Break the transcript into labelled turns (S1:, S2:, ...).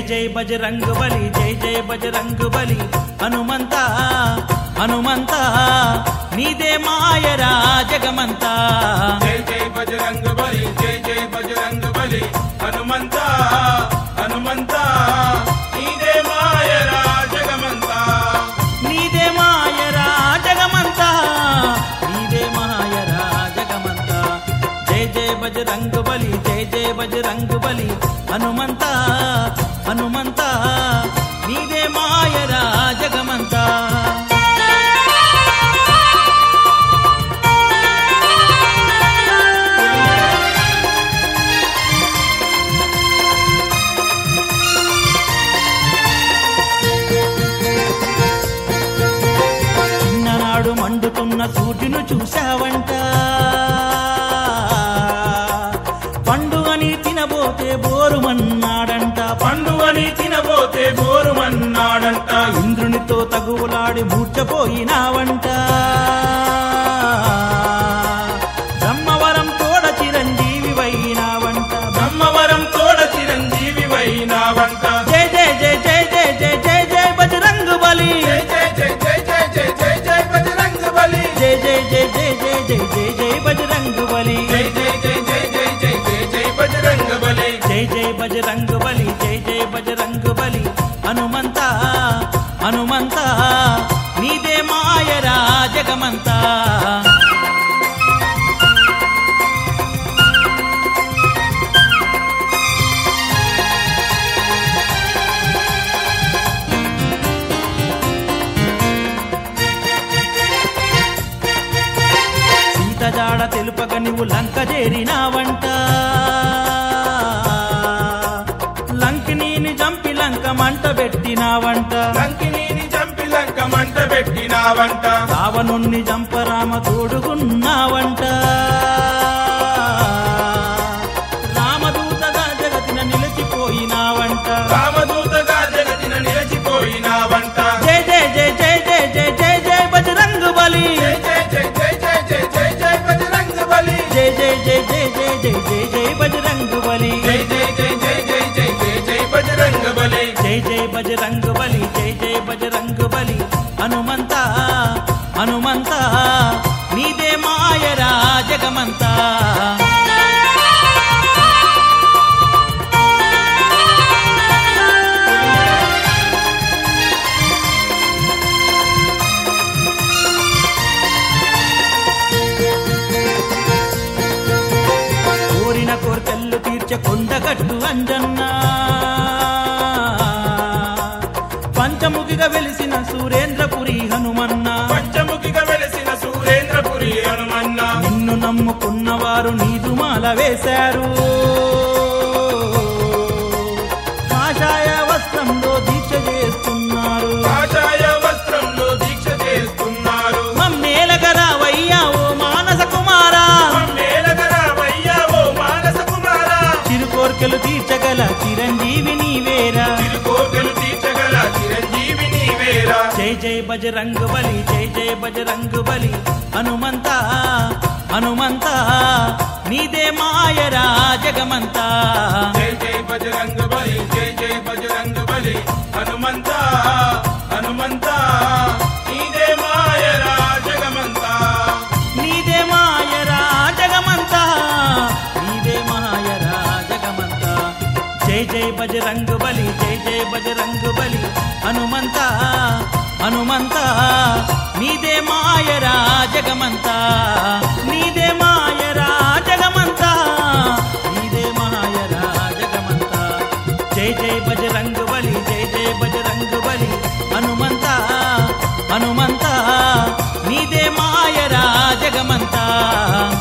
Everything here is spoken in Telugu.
S1: జై బజరంగ్ బలి జై జై బజరంగ్ బలి హనుమంత హనుమంత నీదే మాయరా జగమంతా
S2: జై జై బజరంగ బలి జై జై బజరంగ బలి హనుమంత హనుమంత నీదే మాయరా జగమంతా
S1: నీదే మాయరా జగమంతా నీదే మాయరా జగమంతా జై జై బజరంగ్ బలి జై జై బజరంగ్ బలి హనుమంత హనుమంత నీదే మాయరా జగమంతా చిన్ననాడు మండుతున్న సూర్యును చూశావంట పండుగని తినబోతే బోరుమన్నాడంట
S2: పండువని తినబోతే బోరుమన్నాడంట
S1: ఇంద్రునితో తగువులాడి మూర్చపోయినావంట బ్రహ్మవరం తోడ చిరంజీవి వైనావంట
S2: బ్రహ్మవరం తోడ చిరంజీవి వైనావంట
S1: జై జై జై జై జై జై జై జై బజరంగ్ బలి
S2: జై జై జై జై జై జై జై జై బజరంగ బలి
S1: జై జై జై జై జై జై జై జై బజరంగ్ బలి
S2: జై జై జై జై జై జై జై జై బజరంగ బలి
S1: జై జై బజరంగ్ బలి జై జై బజరంగ్ బలి హనుమంత హనుమంత నీదే మాయరా జగమంతా సీత జాడ తెలుపక నువ్వు లంక చేరినావంట లంకినీని చంపి లంక మంట పెట్టినావంట
S2: లంకినీని చంపి లంక మంట పెట్టినావంట
S1: రావణుణ్ణి చంపరామ తోడుకున్నావంట రామదూతగా జగతిన నిలిచిపోయినావంట
S2: రామదూతగా జగతిన నిలిచిపోయినావంట
S1: జై జై జై జై జై జై జై జై బజరంగ్ బలి
S2: జై జై జై జై జై జై జై జై బజరంగ బలి
S1: జై జై జై జై జై జై జై జై బజరంగ్ బలి
S2: జై జై జై జై జై జై జై జై బజరంగ బలి
S1: జై జై బజరంగ్ బలి జై జై బజరంగ్ బలి హనుమంత హనుమంత నీదే మాయరా జగమంతా కోరిన కోర్కెళ్ళు తీర్చ కొండగట్టు అంజన్న పంచముఖిగా వెలిసిన సురేంద్రపురి హనుమన్న
S2: పంచముఖిగా వెలిసిన సూరేంద్రపురి హనుమన్న
S1: నిన్ను నమ్ముకున్న వారు నీదు మాల వేశారు కాషాయ వస్త్రంలో దీక్ష చేస్తున్నారు
S2: కాషాయ వస్త్రంలో దీక్ష చేస్తున్నారు
S1: మమ్మేలగరావయ్యా ఓ మానస కుమారా
S2: మేలగరావయ్యా ఓ మానస కుమార
S1: చిరు కోర్కెలు తీర్చగల చిరంజీవి నీవేరా
S2: తిరుకోగలు తీర్చగల చిరంజీవి నీవేరా
S1: జై జై బజరంగ్ బలి జై జై బజరంగ్ బలి హనుమంత హనుమంత నీదే మాయరా జగమంతా
S2: జై జై బజరంగ బలి జై జై బజరంగ బలి హనుమంత హనుమంత నీదే మాయరా జగమంతా
S1: నీదే మాయరా జగమంతా నీదే మాయరా జగమంతా జై జై బజరంగ్ బలి జై జై బజరంగ్ బలి హనుమంత హనుమంత నీదే మాయరా జగమంతా నీదే మాయరా జగమంతా నీదే మాయరా జగమంతా జై జై బజరంగ్ బలి జై జై బజరంగ్ బలి హనుమంత హనుమంత నీదే మాయరా జగమంతా